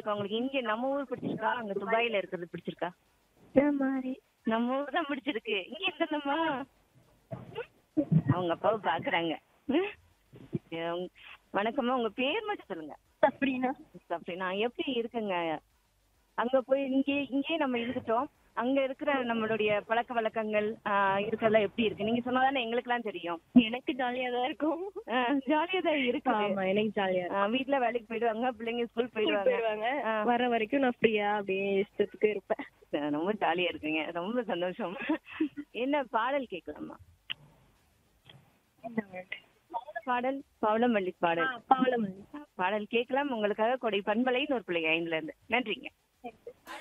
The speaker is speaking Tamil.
பிடிச்சிருக்கா உங்களுக்கு இங்க நம்ம ஊர் பிடிச்சிருக்கா அங்க துபாயில இருக்கிறது பிடிச்சிருக்கா இந்த மாதிரி நம்ம ஊர் தான் பிடிச்சிருக்கு இங்க இருந்தம்மா அவங்க அப்பாவை பாக்குறாங்க ம்? உங்க- வணக்கம்மா உங்க பேர் மட்டும் சொல்லுங்க அப்படின்னா அப்படின்னா எப்படி இருக்குங்க அங்க போய் இங்கே இங்கே நம்ம இருந்துட்டோம் அங்க இருக்கிற நம்மளுடைய பழக்க வழக்கங்கள் ஆஹ் இருக்கெல்லாம் எப்படி இருக்கு நீங்க சொன்னாதானே எங்களுக்கெல்லாம் தெரியும் எனக்கு ஜாலியா தான் இருக்கும் ஜாலியா தான் இருக்கு ஆமா எனக்கு ஜாலியா ஆஹ் வீட்ல வேலைக்கு போயிடுவாங்க பிள்ளைங்க ஸ்கூல் போயிடுவாங்க போயிடுவாங்க ஆ. வர வரைக்கும் நான் ஃப்ரீயா அப்படியே இஷ்டத்துக்கு இருப்பேன் அஹ் ரொம்ப ஜாலியா இருக்குங்க ரொம்ப சந்தோஷம் என்ன பாடல் கேட்கலாமா பாடல் பவளமல்லி பாடல் பாவலம் பாடல் கேட்கலாம் உங்களுக்காக கொடை பண்பலைன்னு ஒரு பிள்ளை ஐந்துல இருந்து நன்றிங்க